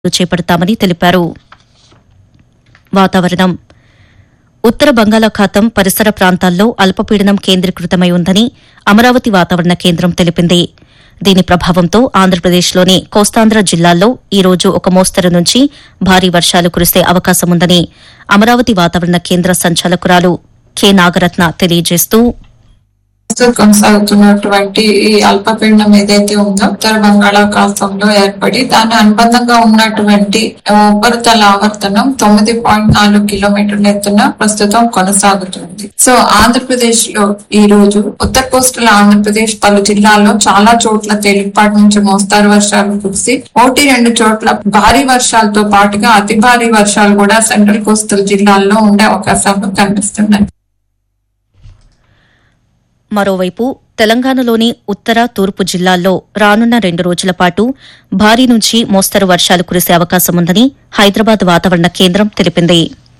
చేపడతామని తెలిపారు వాతావరణం ఉత్తర బంగాళాఖాతం పరిసర ప్రాంతాల్లో అల్పపీడనం కేంద్రీకృతమై ఉందని అమరావతి వాతావరణ కేంద్రం తెలిపింది దీని ప్రభావంతో ఆంధ్రప్రదేశ్లోని కోస్తాంధ్ర జిల్లాల్లో ఈ రోజు ఒక మోస్తరు నుంచి భారీ వర్షాలు కురిసే అవకాశముందని అమరావతి వాతావరణ కేంద్ర సంచాలకురాలు కె నాగరత్న తెలియజేస్తూ ప్రస్తుతం కొనసాగుతున్నటువంటి ఈ అల్పపీడనం ఏదైతే ఉందో ఉత్తర బంగాళాఖాతంలో ఏర్పడి దాని అనుబంధంగా ఉన్నటువంటి ఆ, ఉపరితల ఆవర్తనం తొమ్మిది పాయింట్ నాలుగు కిలోమీటర్ల ఎత్తున ప్రస్తుతం కొనసాగుతుంది సో ఆంధ్రప్రదేశ్ లో ఈ రోజు ఉత్తర కోస్టల్ ఆంధ్రప్రదేశ్ పలు జిల్లాల్లో చాలా చోట్ల తేలికపాటి నుంచి మోస్తారు వర్షాలు కురిసి ఒకటి రెండు చోట్ల భారీ వర్షాలతో పాటుగా అతి భారీ వర్షాలు కూడా సెంట్రల్ కోస్టల్ జిల్లాల్లో ఉండే అవకాశాలు కనిపిస్తున్నాయి మరోవైపు తెలంగాణలోని ఉత్తర తూర్పు జిల్లాల్లో రానున్న రెండు రోజుల పాటు భారీ నుంచి మోస్తరు వర్షాలు కురిసే అవకాశముందని హైదరాబాద్ వాతావరణ కేంద్రం తెలిపింది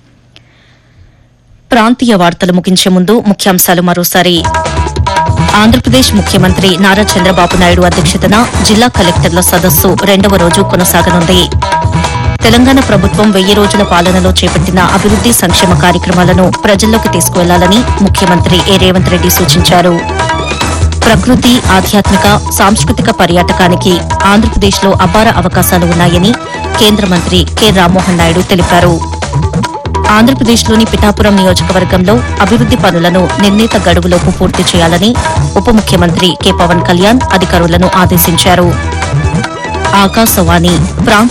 ప్రాంతీయ వార్తలు ముగించే ముందు ముఖ్యాంశాలు మరోసారి ఆంధ్రప్రదేశ్ ముఖ్యమంత్రి నారా చంద్రబాబు నాయుడు అధ్యక్షతన జిల్లా కలెక్టర్ల సదస్సు రెండవ రోజు కొనసాగనుంది తెలంగాణ ప్రభుత్వం వెయ్యి రోజుల పాలనలో చేపట్టిన అభివృద్ది సంక్షేమ కార్యక్రమాలను ప్రజల్లోకి తీసుకువెళ్లాలని ముఖ్యమంత్రి ఏ రేవంత్ రెడ్డి సూచించారు ప్రకృతి ఆధ్యాత్మిక సాంస్కృతిక పర్యాటకానికి ఆంధ్రప్రదేశ్లో అపార అవకాశాలు ఉన్నాయని కేంద్ర మంత్రి కె రామ్మోహన్ నాయుడు తెలిపారు ఆంధ్రప్రదేశ్లోని పిఠాపురం నియోజకవర్గంలో అభివృద్ది పనులను నిర్ణీత గడువులోపు పూర్తి చేయాలని ఉప ముఖ్యమంత్రి కె పవన్ కళ్యాణ్ అధికారులను ఆదేశించారు ఆకాశవాణి ప్రాంతీయ